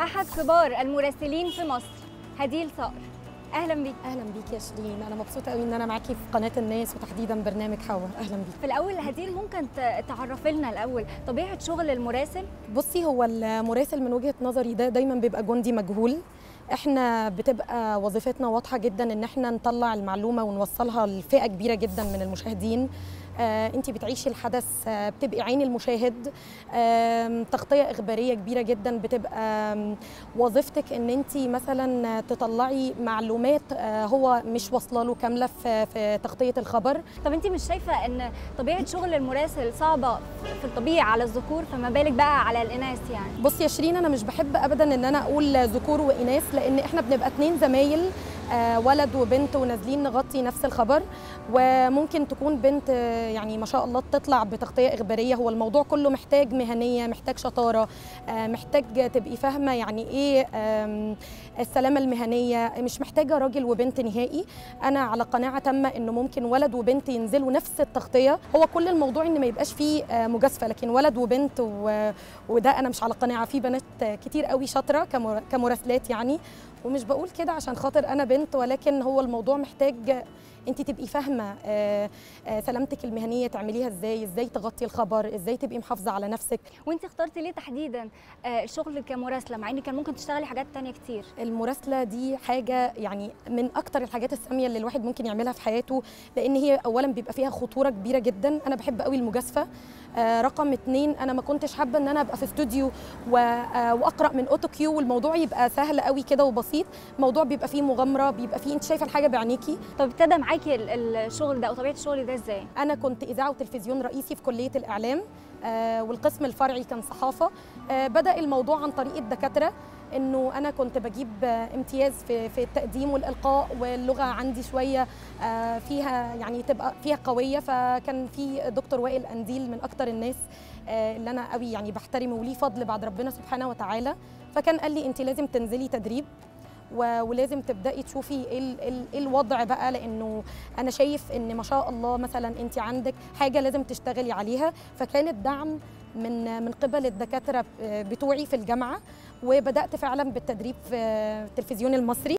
احد كبار المراسلين في مصر هديل صقر اهلا بيك اهلا بيك يا شيرين انا مبسوطه قوي ان انا معاكي في قناه الناس وتحديدا برنامج حوا اهلا بيك في الاول هديل ممكن ت- تعرفي لنا الاول طبيعه شغل المراسل بصي هو المراسل من وجهه نظري ده دايما بيبقى جندي مجهول احنا بتبقى وظيفتنا واضحه جدا ان احنا نطلع المعلومه ونوصلها لفئه كبيره جدا من المشاهدين آه انت بتعيشي الحدث آه بتبقي عين المشاهد آه تغطيه اخباريه كبيره جدا بتبقى آم، وظيفتك ان انت مثلا تطلعي معلومات آه هو مش واصله له كامله في, في تغطيه الخبر طب انت مش شايفه ان طبيعه شغل المراسل صعبه في الطبيعي على الذكور فما بالك بقى على الاناث يعني بصي يا شيرين انا مش بحب ابدا ان انا اقول ذكور واناث لان احنا بنبقى اتنين زمايل آه، ولد وبنت ونازلين نغطي نفس الخبر وممكن تكون بنت آه، يعني ما شاء الله تطلع بتغطيه اخباريه هو الموضوع كله محتاج مهنيه محتاج شطاره آه، محتاج تبقي فاهمه يعني ايه آم، السلامه المهنيه مش محتاجه راجل وبنت نهائي انا على قناعه تامه انه ممكن ولد وبنت ينزلوا نفس التغطيه هو كل الموضوع ان ما يبقاش فيه آه، مجازفه لكن ولد وبنت و... وده انا مش على قناعه في بنات كتير قوي شاطره كمر... كمراسلات يعني ومش بقول كده عشان خاطر انا بنت ولكن هو الموضوع محتاج انت تبقي فاهمه آه، آه، سلامتك المهنيه تعمليها ازاي ازاي تغطي الخبر ازاي تبقي محافظه على نفسك وانت اخترتي ليه تحديدا آه، الشغل كمراسله مع ان كان ممكن تشتغلي حاجات تانية كتير المراسله دي حاجه يعني من اكتر الحاجات الساميه اللي الواحد ممكن يعملها في حياته لان هي اولا بيبقى فيها خطوره كبيره جدا انا بحب قوي المجازفه آه رقم اتنين انا ما كنتش حابه ان انا ابقى في استوديو و- آه واقرا من اوتو كيو والموضوع يبقى سهل قوي كده وبسيط الموضوع بيبقى فيه مغامره بيبقى فيه انت شايفه الحاجه بعينيكي طب ابتدى معاكي ال- الشغل ده او طبيعه الشغل ده ازاي انا كنت اذاعه وتلفزيون رئيسي في كليه الاعلام آه، والقسم الفرعي كان صحافه آه، بدا الموضوع عن طريق الدكاتره انه انا كنت بجيب آه، امتياز في في التقديم والالقاء واللغه عندي شويه آه، فيها يعني تبقى فيها قويه فكان في دكتور وائل انديل من اكتر الناس آه، اللي انا قوي يعني بحترمه وليه فضل بعد ربنا سبحانه وتعالى فكان قال لي انت لازم تنزلي تدريب و- ولازم تبداي تشوفي ايه ال- ال- إيه الوضع بقى لانه انا شايف ان ما شاء الله مثلا انت عندك حاجه لازم تشتغلي عليها فكان الدعم من من قبل الدكاتره بتوعي في الجامعه وبدات فعلا بالتدريب في التلفزيون المصري